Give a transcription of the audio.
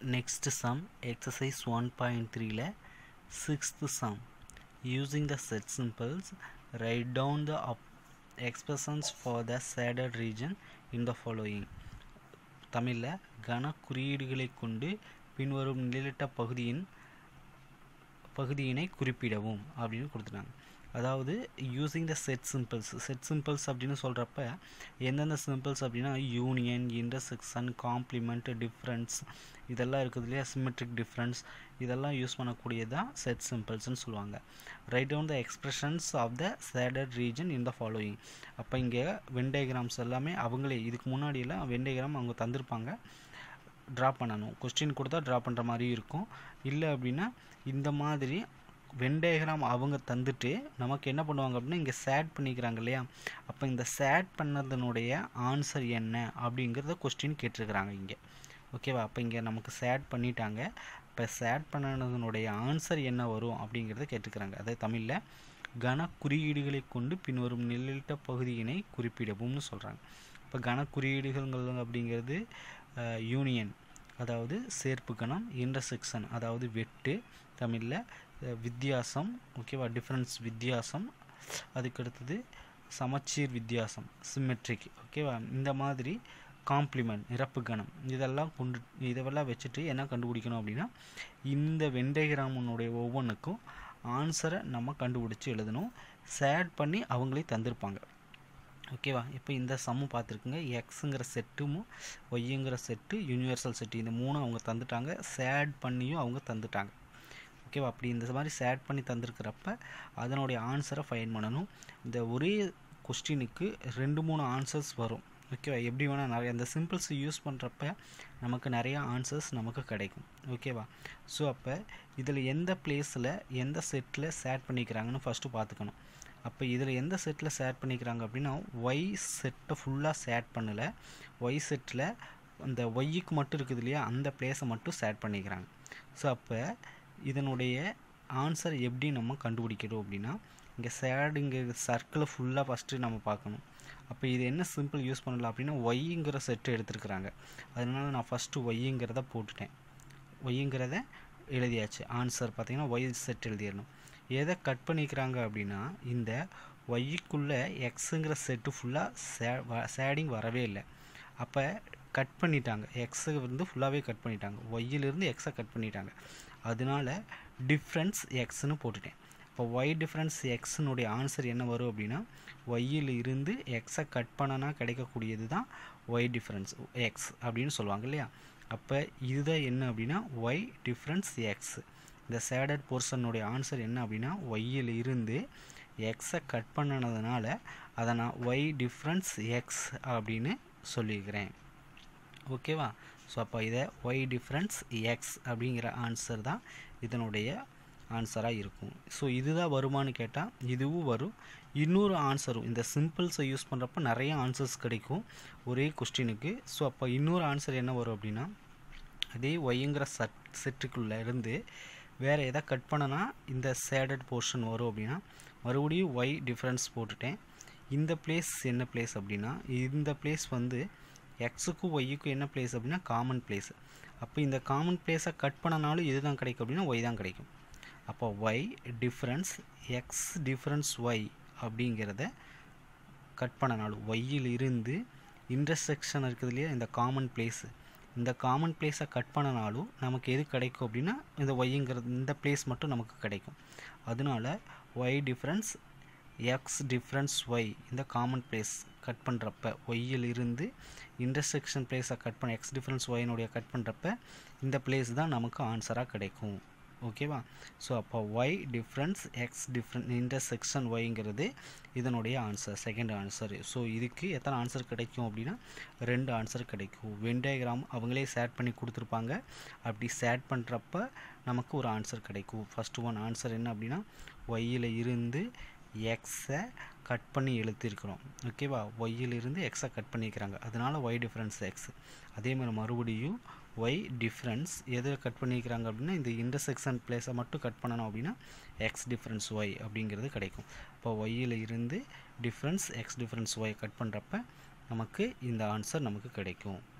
Next sum, exercise 1.3 ல sixth sum. Using the set symbols, write down the op- expressions for the shaded region in the following. தமிழில் கன குறியீடுகளை கொண்டு பின்வரும் நிழலிட்ட பகுதியின் பகுதியினை குறிப்பிடவும் அப்படின்னு கொடுத்துட்டாங்க அதாவது using the set symbols set symbols அப்படின்னு சொல்கிறப்ப எந்தெந்த சிம்பிள்ஸ் அப்படின்னா யூனியன் இன்டர்செக்ஷன் காம்ப்ளிமெண்ட் டிஃப்ரென்ஸ் இதெல்லாம் இருக்குது இல்லையா சிமெட்ரிக் டிஃப்ரென்ஸ் இதெல்லாம் யூஸ் பண்ணக்கூடியதான் செட் சிம்பிள்ஸ்னு சொல்லுவாங்க write down the expressions of the shaded region in the following அப்போ இங்கே வெண்டேகிராம்ஸ் எல்லாமே அவங்களே இதுக்கு முன்னாடியெல்லாம் வெண்டேகிராம் அவங்க தந்திருப்பாங்க ட்ரா பண்ணணும் கொஸ்டின் கொடுத்தா ட்ரா பண்ணுற மாதிரி இருக்கும் இல்லை அப்படின்னா இந்த மாதிரி வெண்டேகிராம் அவங்க தந்துட்டு நமக்கு என்ன பண்ணுவாங்க அப்படின்னா இங்கே சேட் பண்ணிக்கிறாங்க இல்லையா அப்போ இந்த சேட் பண்ணதனுடைய ஆன்சர் என்ன அப்படிங்கிறத கொஸ்டின் கேட்டிருக்கிறாங்க இங்கே ஓகேவா அப்போ இங்கே நமக்கு சேட் பண்ணிட்டாங்க இப்போ சேட் பண்ணதனுடைய ஆன்சர் என்ன வரும் அப்படிங்கிறத கேட்டுக்கிறாங்க அதாவது தமிழில் கன குறியீடுகளை கொண்டு பின்வரும் நிழலிட்ட பகுதியினை குறிப்பிடவும்னு சொல்கிறாங்க இப்போ கன குறியீடுகள் அப்படிங்கிறது யூனியன் அதாவது சேர்ப்பு கணம் இன்டர்செக்ஷன் அதாவது வெட்டு தமிழில் வித்தியாசம் ஓகேவா டிஃப்ரென்ஸ் வித்தியாசம் அதுக்கடுத்தது சமச்சீர் வித்தியாசம் சிமெட்ரிக் ஓகேவா இந்த மாதிரி காம்ப்ளிமெண்ட் நிரப்பு கணம் இதெல்லாம் கொண்டு இதெல்லாம் வச்சுட்டு என்ன கண்டுபிடிக்கணும் அப்படின்னா இந்த வெண்டைகிராமனுடைய ஒவ்வொன்றுக்கும் ஆன்சரை நம்ம கண்டுபிடிச்சி எழுதணும் சேட் பண்ணி அவங்களே தந்திருப்பாங்க ஓகேவா இப்போ இந்த சம்மு பார்த்துருக்குங்க எக்ஸுங்கிற செட்டும் ஒய்யுங்கிற செட்டு யூனிவர்சல் செட்டு இந்த மூணும் அவங்க தந்துட்டாங்க சேட் பண்ணியும் அவங்க தந்துட்டாங்க ஓகேவா அப்படி இந்த மாதிரி சேட் பண்ணி தந்திருக்கிறப்ப அதனுடைய ஆன்சரை ஃபைன் பண்ணணும் இந்த ஒரே கொஸ்டினுக்கு ரெண்டு மூணு ஆன்சர்ஸ் வரும் ஓகேவா எப்படி வேணால் நிறைய அந்த சிம்பிள்ஸ் யூஸ் பண்ணுறப்ப நமக்கு நிறையா ஆன்சர்ஸ் நமக்கு கிடைக்கும் ஓகேவா ஸோ அப்போ இதில் எந்த பிளேஸில் எந்த செட்டில் சேட் பண்ணிக்கிறாங்கன்னு ஃபஸ்ட்டு பார்த்துக்கணும் அப்போ இதில் எந்த செட்டில் சேட் பண்ணிக்கிறாங்க அப்படின்னா ஒய் செட்டை ஃபுல்லாக சேட் பண்ணலை ஒய் செட்டில் அந்த ஒய்யுக்கு மட்டும் இருக்குது இல்லையா அந்த பிளேஸை மட்டும் சேட் பண்ணிக்கிறாங்க ஸோ அப்போ இதனுடைய ஆன்சர் எப்படி நம்ம கண்டுபிடிக்கிறோம் அப்படின்னா இங்கே சேடுங்கிற சர்க்கிளை ஃபுல்லாக ஃபஸ்ட்டு நம்ம பார்க்கணும் அப்போ இது என்ன சிம்பிள் யூஸ் பண்ணலாம் அப்படின்னா ஒய்ங்கிற செட்டு எடுத்துருக்குறாங்க அதனால நான் ஃபஸ்ட்டு ஒய்ங்கிறத போட்டுட்டேன் ஒய்ங்கிறத எழுதியாச்சு ஆன்சர் பார்த்தீங்கன்னா ஒய் செட் எழுதிடணும் எதை கட் பண்ணிக்கிறாங்க அப்படின்னா இந்த ஒய்க்குள்ளே எக்ஸுங்கிற செட்டு ஃபுல்லாக சே சேடிங் வரவே இல்லை அப்போ கட் பண்ணிட்டாங்க எக்ஸை வந்து ஃபுல்லாகவே கட் பண்ணிட்டாங்க ஒய்யிலிருந்து எக்ஸை கட் பண்ணிட்டாங்க அதனால டிஃப்ரென்ஸ் எக்ஸ்னு போட்டுட்டேன் இப்போ ஒய் டிஃப்ரென்ஸ் எக்ஸினுடைய ஆன்சர் என்ன வரும் அப்படின்னா ஒய்யில் இருந்து எக்ஸை கட் பண்ணனா கிடைக்கக்கூடியது தான் ஒய் டிஃப்ரென்ஸ் எக்ஸ் அப்படின்னு சொல்லுவாங்க இல்லையா அப்போ இதுதான் என்ன அப்படின்னா ஒய் டிஃப்ரென்ஸ் எக்ஸ் இந்த சேடட் போர்ஷனுடைய ஆன்சர் என்ன அப்படின்னா ஒய்யில் இருந்து எக்ஸை கட் பண்ணினதுனால அதை நான் ஒய் டிஃப்ரென்ஸ் எக்ஸ் அப்படின்னு சொல்லியிருக்கிறேன் ஓகேவா ஸோ அப்போ இதை ஒய் டிஃப்ரென்ஸ் எக்ஸ் அப்படிங்கிற ஆன்சர் தான் இதனுடைய ஆன்சராக இருக்கும் ஸோ இதுதான் வருமானு கேட்டால் இதுவும் வரும் இன்னொரு ஆன்சரும் இந்த சிம்பிள்ஸை யூஸ் பண்ணுறப்ப நிறைய ஆன்சர்ஸ் கிடைக்கும் ஒரே கொஸ்டினுக்கு ஸோ அப்போ இன்னொரு ஆன்சர் என்ன வரும் அப்படின்னா அதே ஒய்ங்கிற சட் செட்டுக்குள்ளே இருந்து வேறு எதை கட் பண்ணனா இந்த சேடட் போர்ஷன் வரும் அப்படின்னா மறுபடியும் ஒய் டிஃப்ரென்ஸ் போட்டுட்டேன் இந்த பிளேஸ் என்ன பிளேஸ் அப்படின்னா இந்த பிளேஸ் வந்து எக்ஸுக்கும் ஒய்யுக்கும் என்ன பிளேஸ் அப்படின்னா காமன் பிளேஸ் அப்போ இந்த காமன் பிளேஸை கட் பண்ணனாலும் எது தான் கிடைக்கும் அப்படின்னா ஒய் தான் கிடைக்கும் அப்போ Y difference X difference Y அப்படிங்கிறத கட் பண்ணனாலும் ஒய்யில் இருந்து இன்டர்செக்ஷன் இருக்குது இல்லையா இந்த காமன் பிளேஸு இந்த காமன் பிளேஸை கட் பண்ணனாலும் நமக்கு எது கிடைக்கும் அப்படின்னா இந்த ஒய்ங்கிறது இந்த பிளேஸ் மட்டும் நமக்கு கிடைக்கும் அதனால Y difference X difference Y இந்த காமன் பிளேஸ் கட் பண்ணுறப்ப ஒய்யில் இருந்து இன்டர்செக்ஷன் பிளேஸை கட் பண்ண எக்ஸ் டிஃப்ரென்ஸ் ஒய்னுடைய கட் பண்ணுறப்ப இந்த பிளேஸ் தான் நமக்கு ஆன்சராக கிடைக்கும் ஓகேவா ஸோ அப்போ Y difference X different intersection ஒய்ங்கிறது இதனுடைய ஆன்சர் செகண்ட் ஆன்சர் ஸோ இதுக்கு எத்தனை ஆன்சர் கிடைக்கும் அப்படின்னா ரெண்டு ஆன்சர் கிடைக்கும் வெண்டேகிராம் அவங்களே சேட் பண்ணி கொடுத்துருப்பாங்க அப்படி சேட் பண்ணுறப்ப நமக்கு ஒரு ஆன்சர் கிடைக்கும் ஃபஸ்ட்டு ஒன் ஆன்சர் என்ன அப்படின்னா ஒய்யில் இருந்து எக்ஸை கட் பண்ணி எழுத்திருக்கிறோம் ஓகேவா ஒய்யிலிருந்து எக்ஸை கட் பண்ணியிருக்கிறாங்க அதனால் ஒய் டிஃப்ரென்ஸ் எக்ஸ் அதே மாதிரி மறுபடியும் ஒய் டிஃப்ரென்ஸ் எதை கட் பண்ணியிருக்கிறாங்க அப்படின்னா இந்த இன்டர்செக்ஷன் பிளேஸை மட்டும் கட் பண்ணணும் அப்படின்னா எக்ஸ் டிஃப்ரென்ஸ் ஒய் அப்படிங்கிறது கிடைக்கும் இப்போ ஒய்யில் இருந்து difference X difference Y cut பண்ணுறப்ப நமக்கு இந்த ஆன்சர் நமக்கு கிடைக்கும்